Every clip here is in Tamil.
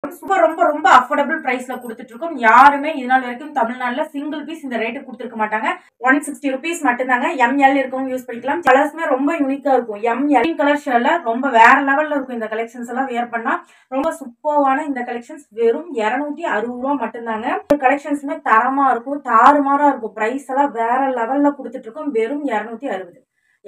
போறோம் சூப்பர் ரொம்ப ரொம்ப அஃபோர்டபுள் பிரைஸ்ல கொடுத்துட்டு இருக்கோம் யாருமே இது நாள் வரைக்கும் தமிழ்நாட்டுல சிங்கிள் பீஸ் இந்த ரேட்டு கொடுத்துருக்க மாட்டாங்க ஒன் சிக்ஸ்டி ருபீஸ் மட்டும்தாங்க எம்எல் இருக்கவங்க யூஸ் பண்ணிக்கலாம் கலர்ஸ்மே ரொம்ப யூனிக்கா இருக்கும் எம்எல் கலர் ஷர்ட்ல ரொம்ப வேற லெவல்ல இருக்கும் இந்த கலெக்ஷன்ஸ் எல்லாம் வியர் பண்ணா ரொம்ப சூப்பர்வான இந்த கலெக்ஷன்ஸ் வெறும் இருநூத்தி அறுபது ரூபா மட்டும்தாங்க இந்த கலெக்ஷன்ஸுமே தரமா இருக்கும் தாறுமாறா இருக்கும் பிரைஸ் எல்லாம் வேற லெவல்ல கொடுத்துட்டு இருக்கோம் வெறும் இருநூத்தி அறுபது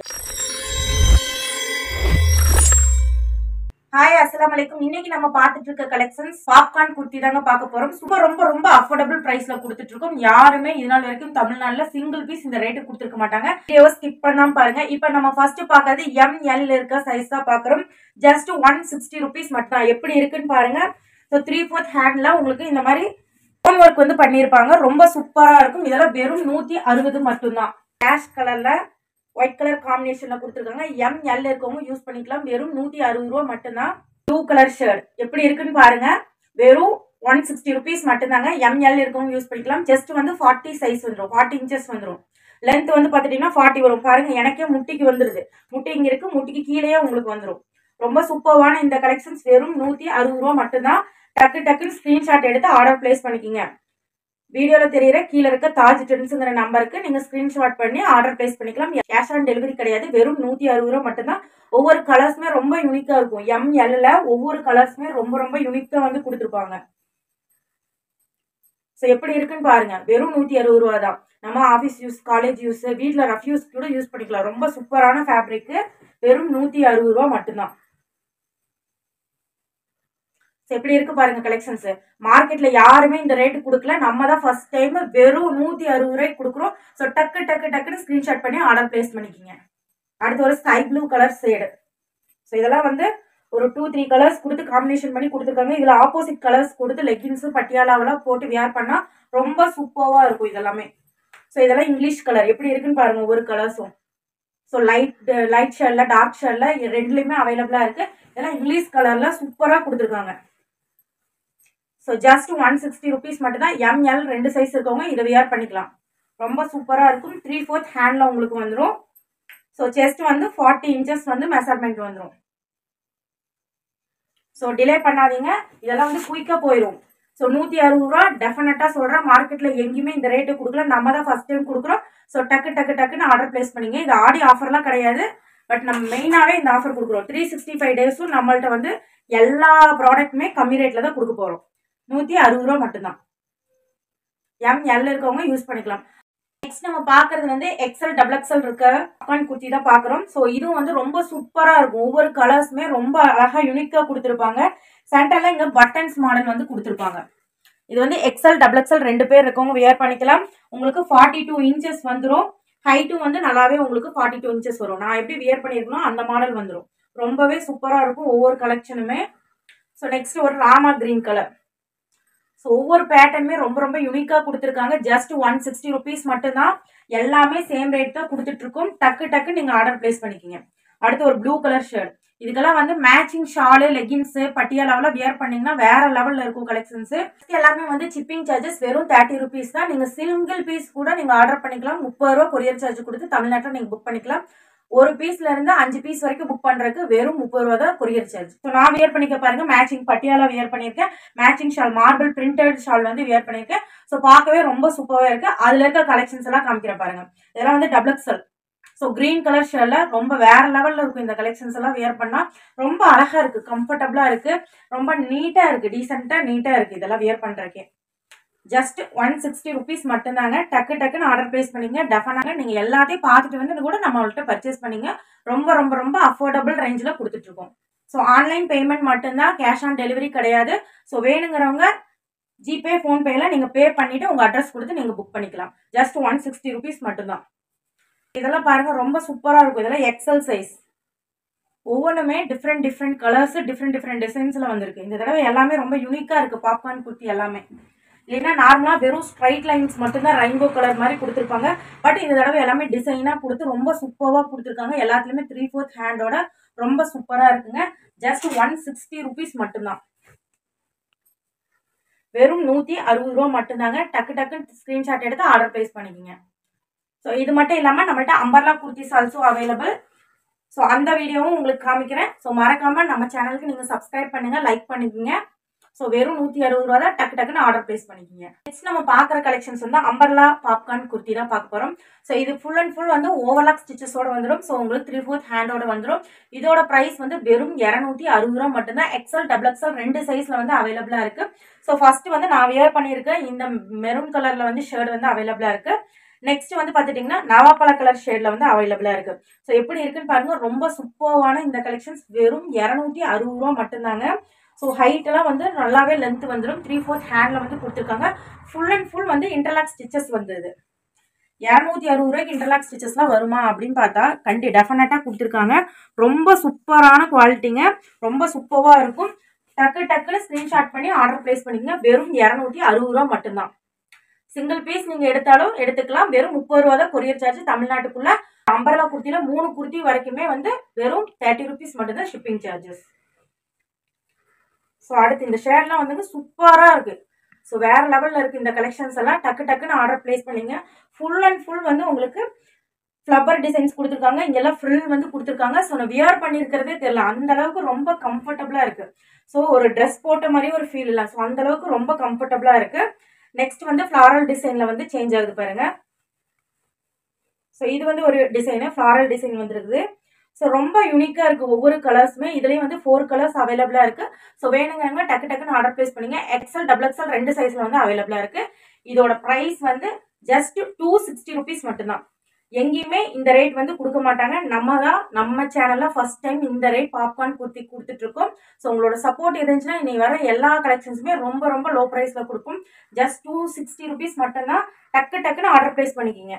ஹாய் அஸ்லாம் வலைக்கும் இன்னைக்கு நம்ம பார்த்துட்டு இருக்க கலெக்ஷன்ஸ் பாப்கார்ன் குர்த்தி தாங்க பார்க்க போறோம் சூப்பர் ரொம்ப ரொம்ப அஃபோர்டபுள் பிரைஸ்ல கொடுத்துட்டு இருக்கோம் யாருமே இது நாள் வரைக்கும் தமிழ்நாட்டுல சிங்கிள் பீஸ் இந்த ரேட்டு கொடுத்துருக்க மாட்டாங்க வீடியோவை ஸ்கிப் பண்ணாம பாருங்க இப்போ நம்ம ஃபர்ஸ்ட் பார்க்கறது எம்எல் இருக்க சைஸ் தான் பார்க்குறோம் ஜஸ்ட் ஒன் சிக்ஸ்டி ருபீஸ் மட்டும் தான் எப்படி இருக்குன்னு பாருங்க ஸோ த்ரீ ஃபோர்த் ஹேண்ட்ல உங்களுக்கு இந்த மாதிரி ஹோம் ஒர்க் வந்து பண்ணியிருப்பாங்க ரொம்ப சூப்பரா இருக்கும் இதெல்லாம் வெறும் நூத்தி அறுபது மட்டும்தான் கேஷ் கலர்ல ஒயிட் கலர் காம்பினேஷன்ல கொடுத்துருக்காங்க எம் எல் இருக்கவங்க யூஸ் பண்ணிக்கலாம் வெறும் நூத்தி அறுபது ரூபா மட்டும்தான் ப்ளூ கலர் ஷர்ட் எப்படி இருக்குன்னு பாருங்க வெறும் ஒன் சிக்ஸ்டி ருபீஸ் மட்டும்தாங்க எம்எல் இருக்கவங்க யூஸ் பண்ணிக்கலாம் ஜஸ்ட் வந்து ஃபார்ட்டி சைஸ் வந்துடும் ஃபார்ட்டி இன்ச்சஸ் வந்துடும் லென்த் வந்து பார்த்துட்டீங்கன்னா ஃபார்ட்டி வரும் பாருங்க எனக்கே முட்டிக்கு வந்துருது முட்டி இங்க இருக்கு முட்டிக்கு கீழேயே உங்களுக்கு வந்துடும் ரொம்ப சூப்பர்வான இந்த கலெக்ஷன்ஸ் வெறும் நூத்தி அறுபது ரூபா மட்டும்தான் டக்கு டக்குன்னு ஸ்கிரீன்ஷாட் எடுத்து ஆர்டர் பிளேஸ் பண்ணிக்கிங்க வீடியோல தெரியுற கீழே இருக்க தாஜ் ட்ரெண்ட்ஸுங்கிற நம்பருக்கு நீங்க ஸ்கிரீன்ஷாட் பண்ணி ஆர்டர் பிளேஸ் பண்ணிக்கலாம் கேஷ் ஆன் டெலிவரி கிடையாது வெறும் நூத்தி அறுபது ரூபா மட்டும்தான் ஒவ்வொரு கலர்ஸுமே ரொம்ப யூனிக்கா இருக்கும் எம் எல்ல ஒவ்வொரு கலர்ஸுமே ரொம்ப ரொம்ப யூனிக்கா வந்து கொடுத்துருப்பாங்க ஸோ எப்படி இருக்குன்னு பாருங்க வெறும் நூத்தி அறுபது ரூபா தான் நம்ம ஆஃபீஸ் யூஸ் காலேஜ் யூஸ் வீட்டில் ரஃப் யூஸ் கூட யூஸ் பண்ணிக்கலாம் ரொம்ப சூப்பரான ஃபேப்ரிக் வெறும் நூத்தி அறுபது ரூபா மட்டும்தான் எப்படி இருக்கு பாருங்க கலெக்ஷன்ஸ் மார்க்கெட்ல யாருமே இந்த ரேட்டு கொடுக்கல நம்ம தான் ஃபர்ஸ்ட் டைம் வெறும் நூத்தி அறுபது ரூபாய்க்கு கொடுக்குறோம் ஸோ டக்கு டக்கு டக்குன்னு ஸ்கிரீன்ஷாட் பண்ணி ஆர்டர் பிளேஸ் பண்ணிக்கிங்க அடுத்து ஒரு sky blue colour shade so இதெல்லாம் வந்து ஒரு டூ த்ரீ கலர்ஸ் கொடுத்து காம்பினேஷன் பண்ணி கொடுத்துருக்காங்க இதுல ஆப்போசிட் கலர்ஸ் கொடுத்து லெகின்ஸ் பட்டியாலாவெல்லாம் போட்டு வியர் பண்ணா ரொம்ப சூப்பர்வா இருக்கும் இதெல்லாமே ஸோ இதெல்லாம் இங்கிலீஷ் கலர் எப்படி இருக்குன்னு பாருங்க ஒவ்வொரு கலர்ஸும் ஸோ லைட் லைட் ஷேர்ல டார்க் ஷேர்ல ரெண்டுலையுமே அவைலபிளா இருக்கு இதெல்லாம் இங்கிலீஷ் கலர்ல சூப்பரா கொடுத்துருக்காங்க so just one sixty rupees மட்டும் தான் எம்எல் ரெண்டு சைஸ் இருக்கவங்க இதை வியர் பண்ணிக்கலாம் ரொம்ப சூப்பராக இருக்கும் த்ரீ ஃபோர்த் ஹேண்டில் உங்களுக்கு வந்துடும் ஸோ செஸ்ட் வந்து ஃபார்ட்டி இன்ச்சஸ் வந்து மெஷர்மெண்ட் வந்துடும் ஸோ டிலே பண்ணாதீங்க இதெல்லாம் வந்து குயிக்காக போயிடும் ஸோ நூற்றி அறுபது ரூபா டெஃபினட்டாக சொல்கிறேன் மார்க்கெட்டில் எங்கேயுமே இந்த ரேட்டு கொடுக்கல நம்ம தான் ஃபஸ்ட் டைம் கொடுக்குறோம் ஸோ டக்கு டக்கு டக்குன்னு ஆர்டர் பிளேஸ் பண்ணிங்க இது ஆடி ஆஃபர்லாம் கிடையாது பட் நம்ம மெயினாகவே இந்த ஆஃபர் கொடுக்குறோம் த்ரீ சிக்ஸ்டி ஃபைவ் டேஸும் நம்மள்ட்ட வந்து எல்லா ப்ராடக்ட்டுமே கம்மி ரேட்டில் தான் கொடுக்க போகிறோம் நூற்றி அறுபது ரூபா மட்டும்தான் எம் எல் இருக்கவங்க யூஸ் பண்ணிக்கலாம் நெக்ஸ்ட் நம்ம பார்க்கறது வந்து எக்ஸல் டபுள் எக்ஸல் இருக்க அக்கான் குர்த்தி தான் பார்க்குறோம் ஸோ இதுவும் வந்து ரொம்ப சூப்பராக இருக்கும் ஒவ்வொரு கலர்ஸுமே ரொம்ப அழகாக யூனிக்காக கொடுத்துருப்பாங்க சென்டரில் இங்கே பட்டன்ஸ் மாடல் வந்து கொடுத்துருப்பாங்க இது வந்து எக்ஸல் டபுள் எக்ஸல் ரெண்டு பேர் இருக்கவங்க வியர் பண்ணிக்கலாம் உங்களுக்கு ஃபார்ட்டி டூ இன்ச்சஸ் வந்துடும் ஹைட்டும் வந்து நல்லாவே உங்களுக்கு ஃபார்ட்டி டூ இன்ச்சஸ் வரும் நான் எப்படி வியர் பண்ணியிருக்கணும் அந்த மாடல் வந்துடும் ரொம்பவே சூப்பராக இருக்கும் ஒவ்வொரு கலெக்ஷனுமே ஸோ நெக்ஸ்ட் ஒரு ராமா கிரீன் கலர் ஸோ ஒவ்வொரு பேட்டர்னுமே ரொம்ப ரொம்ப யூனிக்காக கொடுத்துருக்காங்க ஜஸ்ட் ஒன் சிக்ஸ்டி ருபீஸ் மட்டும்தான் எல்லாமே சேம் ரேட் தான் கொடுத்துட்டு இருக்கோம் டக்கு டக்கு நீங்கள் ஆர்டர் பிளேஸ் பண்ணிக்கிங்க அடுத்து ஒரு ப்ளூ கலர் ஷர்ட் இதுக்கெல்லாம் வந்து மேட்சிங் ஷாலு லெகின்ஸ் பட்டியாலாவில் வியர் பண்ணீங்கன்னா வேற லெவலில் இருக்கும் கலெக்ஷன்ஸ் எல்லாமே வந்து சிப்பிங் சார்ஜஸ் வெறும் தேர்ட்டி ருபீஸ் தான் நீங்கள் சிங்கிள் பீஸ் கூட நீங்கள் ஆர்டர் பண்ணிக்கலாம் முப்பது ரூபா கொரியர் சார்ஜ் கொடுத்து தமிழ்நாட்டில் நீங்கள் புக் பண்ணிக்கலாம் ஒரு பீஸ்ல இருந்து அஞ்சு பீஸ் வரைக்கும் புக் பண்றதுக்கு வெறும் முப்பது ரூபா தான் கொரியர் சார்ஜ் ஸோ நான் வியர் பண்ணிக்க பாருங்க மேட்சிங் பட்டியாலா வியர் பண்ணியிருக்கேன் matching shawl marble printed shawl வந்து வியர் பண்ணியிருக்கேன் ஸோ பார்க்கவே ரொம்ப சூப்பராக இருக்கு அதுல இருக்க கலெக்ஷன்ஸ் எல்லாம் காமிக்கிறேன் பாருங்க இதெல்லாம் வந்து double XL so green colour ஷர்ட்ல ரொம்ப வேற லெவல்ல இருக்கும் இந்த கலெக்ஷன்ஸ் எல்லாம் வியர் பண்ணா ரொம்ப அழகா இருக்கு கம்ஃபர்டபுளா இருக்கு ரொம்ப நீட்டா இருக்கு டீசெண்டா நீட்டா இருக்கு இதெல்லாம் வியர் பண்றதுக்கே ஜஸ்ட் ஒன் சிக்ஸ்டி ருபீஸ் மட்டும்தாங்க டக்கு டக்குன்னு ஆர்டர் பிளேஸ் பண்ணிங்க டெஃபனாக நீங்கள் எல்லாத்தையும் பார்த்துட்டு வந்து கூட நம்மள்ட்ட பர்ச்சேஸ் பண்ணிங்க ரொம்ப ரொம்ப ரொம்ப அஃபோர்டபுள் ரேஞ்சில் கொடுத்துட்ருக்கோம் ஸோ ஆன்லைன் பேமெண்ட் மட்டும்தான் கேஷ் ஆன் டெலிவரி கிடையாது ஸோ வேணுங்கிறவங்க ஜிபே ஃபோன்பேல நீங்கள் பே பண்ணிவிட்டு உங்கள் அட்ரஸ் கொடுத்து நீங்கள் புக் பண்ணிக்கலாம் ஜஸ்ட் ஒன் சிக்ஸ்டி ருபீஸ் மட்டும்தான் இதெல்லாம் பாருங்கள் ரொம்ப சூப்பராக இருக்கும் இதெல்லாம் எக்ஸல் சைஸ் ஒவ்வொன்றுமே different different colours different different டிசைன்ஸில் வந்திருக்கு இந்த தடவை எல்லாமே ரொம்ப யூனிக்காக இருக்குது பாப்கார்ன் குர்த்தி எல்லாமே இல்லைன்னா நார்மலாக வெறும் ஸ்ட்ரைட் லைன்ஸ் மட்டும்தான் ரெயின்போ கலர் மாதிரி கொடுத்துருப்பாங்க பட் இந்த தடவை எல்லாமே டிசைனாக கொடுத்து ரொம்ப சூப்பராக கொடுத்துருக்காங்க எல்லாத்துலேயுமே த்ரீ ஃபோர்த் ஹேண்டோட ரொம்ப சூப்பராக இருக்குங்க ஜஸ்ட் ஒன் சிக்ஸ்டி ருபீஸ் மட்டும்தான் வெறும் நூற்றி அறுபது ரூபா மட்டும்தாங்க டக்கு டக்குன்னு ஸ்க்ரீன்ஷாட் எடுத்து ஆர்டர் ப்ளேஸ் பண்ணிக்கோங்க ஸோ இது மட்டும் இல்லாமல் நம்மள்ட்ட umbrella kurtis also available so அந்த வீடியோவும் உங்களுக்கு காமிக்கிறேன் ஸோ மறக்காமல் நம்ம சேனலுக்கு நீங்கள் சப்ஸ்கிரைப் பண்ணுங்கள் லைக் பண்ணிக்கோங்க ஸோ வெறும் நூற்றி அறுபது ரூபா தான் டக்கு டக்குன்னு ஆர்டர் பிளேஸ் பண்ணிக்கிங்க நெக்ஸ்ட் நம்ம பார்க்குற கலெக்ஷன்ஸ் வந்து அம்பர்லா பாப்கார்ன் குர்த்தி தான் பார்க்க போகிறோம் ஸோ இது ஃபுல் அண்ட் ஃபுல் வந்து ஓவர்லாக் ஸ்டிச்சஸோட வந்துடும் ஸோ உங்களுக்கு த்ரீ ஃபோர்த் ஹேண்டோட வந்துடும் இதோட ப்ரைஸ் வந்து வெறும் இரநூத்தி அறுபது ரூபா மட்டும்தான் எக்ஸல் டபுள் எக்ஸல் ரெண்டு சைஸில் வந்து அவைலபிளாக இருக்குது ஸோ ஃபர்ஸ்ட் வந்து நான் வியர் பண்ணியிருக்கேன் இந்த மெரூன் கலரில் வந்து ஷர்ட் வந்து அவைலபிளாக இருக்குது நெக்ஸ்ட் வந்து பார்த்துட்டிங்கன்னா நவாப்பழ கலர் ஷேடில் வந்து அவைலபிளாக இருக்குது ஸோ எப்படி இருக்குன்னு பாருங்க ரொம்ப சூப்பர்வான இந்த கலெக்ஷன்ஸ் வெறும் இரநூத்தி அறுபது ரூபா மட்டும்தாங்க ஸோ ஹைட்டெல்லாம் வந்து நல்லாவே லென்த் வந்துடும் த்ரீ ஃபோர்த் ஹேண்டில் வந்து கொடுத்துருக்காங்க ஃபுல் அண்ட் ஃபுல் வந்து இன்டர்லாக் ஸ்டிச்சஸ் வந்தது இரநூத்தி அறுபது ரூபாய்க்கு இன்டர்லாக் ஸ்டிச்சஸ்லாம் வருமா அப்படின்னு பார்த்தா கண்டி டெஃபினட்டாக கொடுத்துருக்காங்க ரொம்ப சூப்பரான குவாலிட்டிங்க ரொம்ப சூப்பராக இருக்கும் டக்கு டக்குன்னு ஸ்க்ரீன்ஷாட் பண்ணி ஆர்டர் ப்ளேஸ் பண்ணிக்கங்க வெறும் இரநூத்தி அறுபது ரூபா மட்டும்தான் சிங்கிள் பீஸ் நீங்கள் எடுத்தாலும் எடுத்துக்கலாம் வெறும் முப்பது ரூபா தான் கொரியர் சார்ஜ் தமிழ்நாட்டுக்குள்ள அம்பர்லா குர்த்தியில மூணு குர்த்தி வரைக்குமே வந்து வெறும் தேர்ட்டி ருபீஸ் மட்டும்தான் ஷிப்பிங் சார்ஜஸ் ஸோ அடுத்து இந்த ஷேர்லாம் வந்து சூப்பராக இருக்கு ஸோ வேற லெவலில் இருக்கு இந்த கலெக்ஷன்ஸ் எல்லாம் டக்கு டக்குன்னு ஆர்டர் ப்ளேஸ் பண்ணீங்க ஃபுல் அண்ட் ஃபுல் வந்து உங்களுக்கு ஃப்ளவர் டிசைன்ஸ் கொடுத்துருக்காங்க இங்கெல்லாம் ஃப்ரில் வந்து கொடுத்துருக்காங்க ஸோ நான் வியர் பண்ணியிருக்கிறதே தெரியல அந்த அளவுக்கு ரொம்ப கம்ஃபர்டபுளாக இருக்கு ஸோ ஒரு ட்ரெஸ் போட்ட மாதிரி ஒரு ஃபீல் இல்லை ஸோ அந்த அளவுக்கு ரொம்ப கம்ஃபர்டபுளாக இருக்கு நெக்ஸ்ட் வந்து ஃப்ளாரல் டிசைனில் வந்து சேஞ்ச் ஆகுது பாருங்க ஸோ இது வந்து ஒரு டிசைனு ஃப்ளாரல் டிசைன் வந்துருக்குது ஸோ ரொம்ப யூனிக்காக இருக்குது ஒவ்வொரு கலர்ஸுமே இதுலேயும் வந்து ஃபோர் கலர்ஸ் அவைலபிளாக இருக்குது ஸோ வேணுங்கிறவங்க டக்கு டக்குன்னு ஆர்டர் ப்ளேஸ் பண்ணுங்க எக்ஸல் டபுள் எக்ஸல் ரெண்டு சைஸில் வந்து அவைலபிளாக இருக்குது இதோட ப்ரைஸ் வந்து ஜஸ்ட் டூ சிக்ஸ்டி ருபீஸ் மட்டும்தான் எங்கேயுமே இந்த ரேட் வந்து கொடுக்க மாட்டாங்க நம்ம தான் நம்ம சேனலில் ஃபர்ஸ்ட் டைம் இந்த ரேட் பாப்கார்ன் குர்த்தி கொடுத்துட்டு இருக்கோம் ஸோ உங்களோட சப்போர்ட் இருந்துச்சுன்னா இன்னைக்கு வர எல்லா கலெக்ஷன்ஸுமே ரொம்ப ரொம்ப லோ ப்ரைஸில் கொடுக்கும் ஜஸ்ட் டூ சிக்ஸ்டி ருபீஸ் மட்டும்தான் டக்கு டக்குன்னு ஆர்டர் ப்ளேஸ் பண்ணிக்கிங்க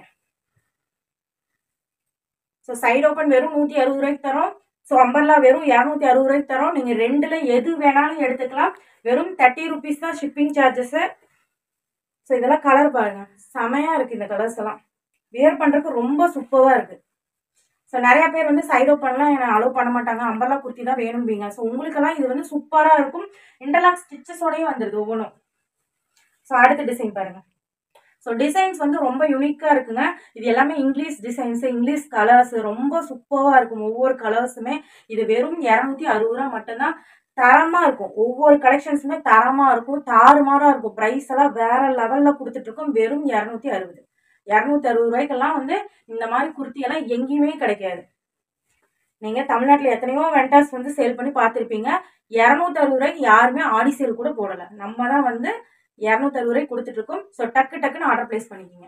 ஸோ சைடு ஓப்பன் வெறும் நூற்றி அறுபது ரூபாய்க்கு தரோம் ஸோ அம்பர்லா வெறும் இரநூத்தி அறுபது ரூபாய்க்கு தரோம் நீங்கள் ரெண்டில் எது வேணாலும் எடுத்துக்கலாம் வெறும் தேர்ட்டி ருபீஸ் தான் ஷிப்பிங் சார்ஜஸ்ஸு ஸோ இதெல்லாம் கலர் பாருங்க செமையாக இருக்குது இந்த கலர்ஸ் எல்லாம் வியர் பண்ணுறதுக்கு ரொம்ப சூப்பராக இருக்குது ஸோ நிறைய பேர் வந்து சைடு ஓப்பன்லாம் என்னை அலோவ் பண்ண மாட்டாங்க அம்பர்லா குர்த்தி தான் வேணும்பீங்க ஸோ உங்களுக்கெல்லாம் இது வந்து சூப்பராக இருக்கும் இன்டர்லாக் ஸ்டிச்சஸோடய வந்துடுது ஒவ்வொன்றும் ஸோ அடுத்த டிசைன் பாருங்கள் ஸோ டிசைன்ஸ் வந்து ரொம்ப யூனிக்காக இருக்குங்க இது எல்லாமே இங்கிலீஷ் டிசைன்ஸ் இங்கிலீஷ் கலர்ஸ் ரொம்ப சூப்பராக இருக்கும் ஒவ்வொரு கலர்ஸுமே இது வெறும் இரநூத்தி அறுபது ரூபா மட்டும்தான் தரமாக இருக்கும் ஒவ்வொரு கலெக்ஷன்ஸுமே தரமாக இருக்கும் தாறுமாறாக இருக்கும் ப்ரைஸ் எல்லாம் வேற லெவலில் கொடுத்துட்ருக்கோம் வெறும் இரநூத்தி அறுபது இரநூத்தி அறுபது ரூபாய்க்கெல்லாம் வந்து இந்த மாதிரி குர்த்தியெல்லாம் எங்கேயுமே கிடைக்காது நீங்கள் தமிழ்நாட்டில் எத்தனையோ வெண்டர்ஸ் வந்து சேல் பண்ணி பார்த்துருப்பீங்க இரநூத்தி அறுபது ரூபாய்க்கு யாருமே ஆடி சேல் கூட போடலை நம்ம தான் வந்து இரநூத்தி அறுபது ரூபாய்க்கு கொடுத்துட்ருக்கோம் ஸோ டக்கு டக்குன்னு ஆர்டர் ப்ளேஸ் பண்ணிக்கிங்க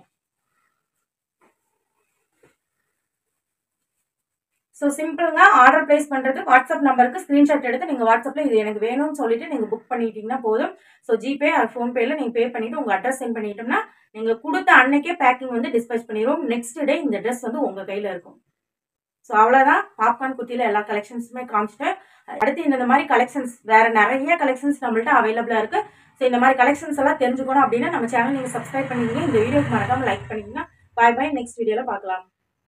ஸோ சிம்பிளுங்க ஆர்டர் ப்ளேஸ் பண்ணுறது வாட்ஸ்அப் நம்பருக்கு ஸ்க்ரீன்ஷாட் எடுத்து நீங்கள் வாட்ஸ்அப்பில் இது எனக்கு வேணும்னு சொல்லிட்டு நீங்கள் புக் பண்ணிட்டீங்கன்னா போதும் ஸோ ஜிபே அது ஃபோன்பேயில் நீங்கள் பே பண்ணிவிட்டு உங்கள் அட்ரஸ் சென்ட் பண்ணிட்டோம்னா நீங்கள் கொடுத்த அன்னைக்கே பேக்கிங் வந்து டிஸ்பேச் பண்ணிடுவோம் நெக்ஸ்ட் டே இந்த ட்ரெஸ் வந்து உங்கள் கையில் இருக்கும் ஸோ அவ்வளோதான் பாப்கார்ன் குத்தியில் எல்லா கலெக்ஷன்ஸுமே காமிச்சிட்டு அடுத்து இந்த மாதிரி கலெக்ஷன்ஸ் வேறு நிறைய கலெக்ஷன்ஸ் நம்மள்ட்ட அவைலபிளாக இருக்குது ஸோ இந்த மாதிரி கலெக்ஷன்ஸ் எல்லாம் தெரிஞ்சுக்கணும் அப்படின்னா நம்ம சேனல் நீங்கள் சப்ஸ்கிரைப் பண்ணிக்கிங்க இந்த வீடியோக்கு மறக்காமல் லைக் பண்ணிங்கன்னா பாய் பாய் நெக்ஸ்ட் வீடியோவில் பார்க்கலாம்